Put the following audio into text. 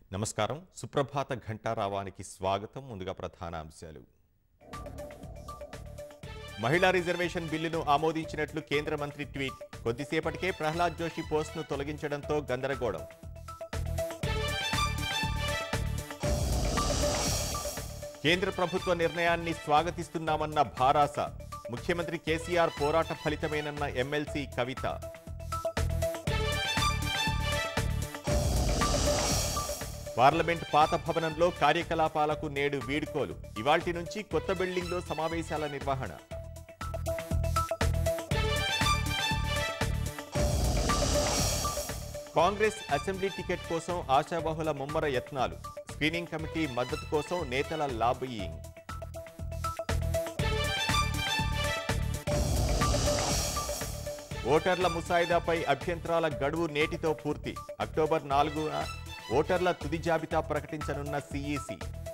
నమస్కారం సుప్రభాత ఘంటారావానికి స్వాగతం ముందుగా ప్రధాన అంశాలు మహిళా రిజర్వేషన్ బిల్లును ఆమోదించినట్లు కేంద్ర మంత్రి ట్వీట్ కొద్దిసేపటికే ప్రహ్లాద్ జోషి పోస్ట్ను తొలగించడంతో గందరగోళం కేంద్ర ప్రభుత్వ నిర్ణయాన్ని స్వాగతిస్తున్నామన్న భారాస ముఖ్యమంత్రి కేసీఆర్ పోరాట ఫలితమేనన్న ఎమ్మెల్సీ కవిత పార్లమెంట్ పాత భవనంలో కార్యకలాపాలకు నేడు వీడ్కోలు ఇవాల్టి నుంచి కొత్త బిల్డింగ్లో సమావేశాల నిర్వహణ కాంగ్రెస్ అసెంబ్లీ టికెట్ కోసం ఆశాబహుల ముమ్మర యత్నాలు స్క్రీనింగ్ కమిటీ మద్దతు కోసం నేతల లాబియింగ్ ఓటర్ల ముసాయిదాపై అభ్యంతరాల గడువు నేటితో పూర్తి అక్టోబర్ నాలుగున ఓటర్ల తుది జాబితా ప్రకటించనున్న సిఈసి